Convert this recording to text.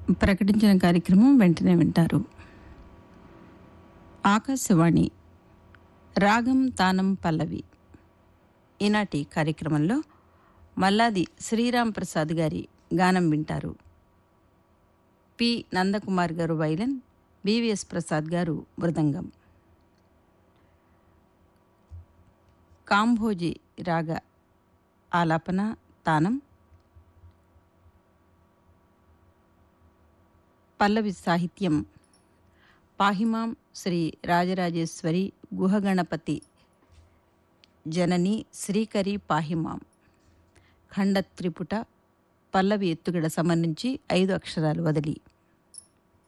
ప్రకటించిన కార్యక్రమం వెంటనే వింటారు ఆకాశవాణి రాగం తానం పల్లవి ఈనాటి కార్యక్రమంలో మల్లాది శ్రీరామ్ ప్రసాద్ గారి గానం వింటారు పి నందకుమార్ గారు వైలన్ బివిఎస్ ప్రసాద్ గారు మృదంగం కాంభోజి రాగ ఆలాపన తానం పల్లవి సాహిత్యం పాహిమాం శ్రీ రాజరాజేశ్వరి గుహగణపతి జనని శ్రీకరి పాహిమాం ఖండ త్రిపుట పల్లవి ఎత్తుగడ సమం నుంచి ఐదు అక్షరాలు వదిలి